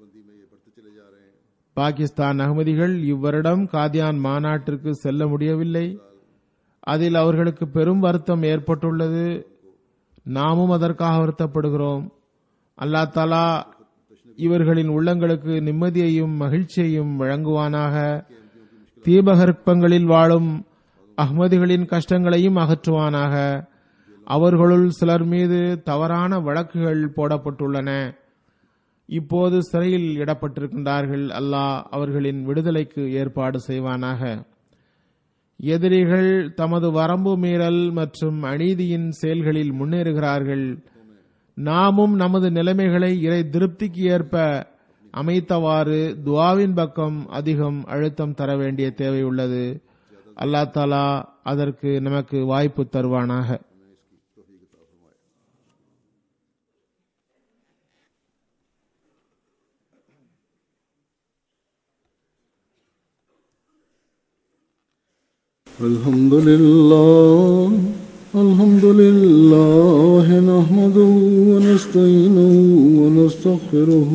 பாகிஸ்தான் அகமதிகள் இவ்வருடம் காதியான் மாநாட்டிற்கு செல்ல முடியவில்லை அதில் அவர்களுக்கு பெரும் வருத்தம் ஏற்பட்டுள்ளது நாமும் அதற்காக வருத்தப்படுகிறோம் அல்லா தாலா இவர்களின் உள்ளங்களுக்கு நிம்மதியையும் மகிழ்ச்சியையும் வழங்குவானாக தீபகற்பங்களில் வாழும் அஹ்மதிகளின் கஷ்டங்களையும் அகற்றுவானாக அவர்களுள் சிலர் மீது தவறான வழக்குகள் போடப்பட்டுள்ளன இப்போது சிறையில் இடப்பட்டிருக்கின்றார்கள் அல்லாஹ் அவர்களின் விடுதலைக்கு ஏற்பாடு செய்வானாக எதிரிகள் தமது வரம்பு மீறல் மற்றும் அநீதியின் செயல்களில் முன்னேறுகிறார்கள் நாமும் நமது நிலைமைகளை இறை திருப்திக்கு ஏற்ப அமைத்தவாறு துவாவின் பக்கம் அதிகம் அழுத்தம் தர வேண்டிய தேவை உள்ளது அல்லா தாலா அதற்கு நமக்கு வாய்ப்பு தருவானாக الحمد لله الحمد لله نحمده ونستعينه ونستغفره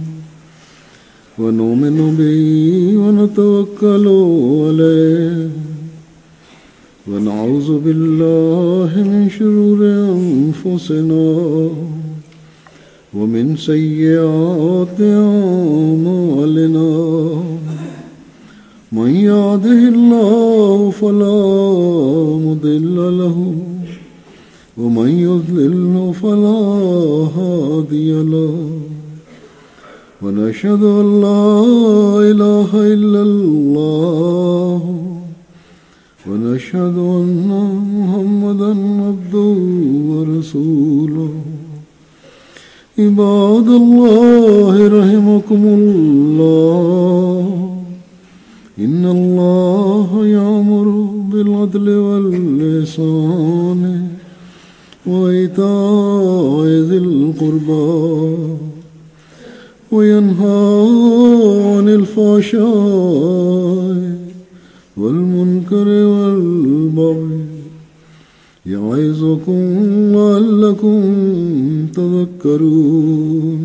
ونؤمن به ونتوكل عليه ونعوذ بالله من شرور أنفسنا ومن سيئات أعمالنا من يهده الله فلا مضل له ومن يضلل فلا هادي له ونشهد ان لا اله الا الله ونشهد ان محمدا عبده ورسوله عباد الله رحمكم الله إن الله يأمر بالعدل واللسان وإيتاء ذي القربى وينهى عن الفحشاء والمنكر والبغي يعظكم لعلكم تذكرون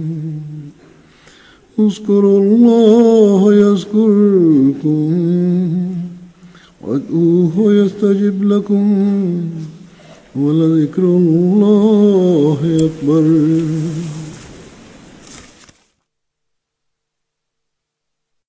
اذكروا الله يذكركم وادعوه يستجب لكم ولذكر الله أكبر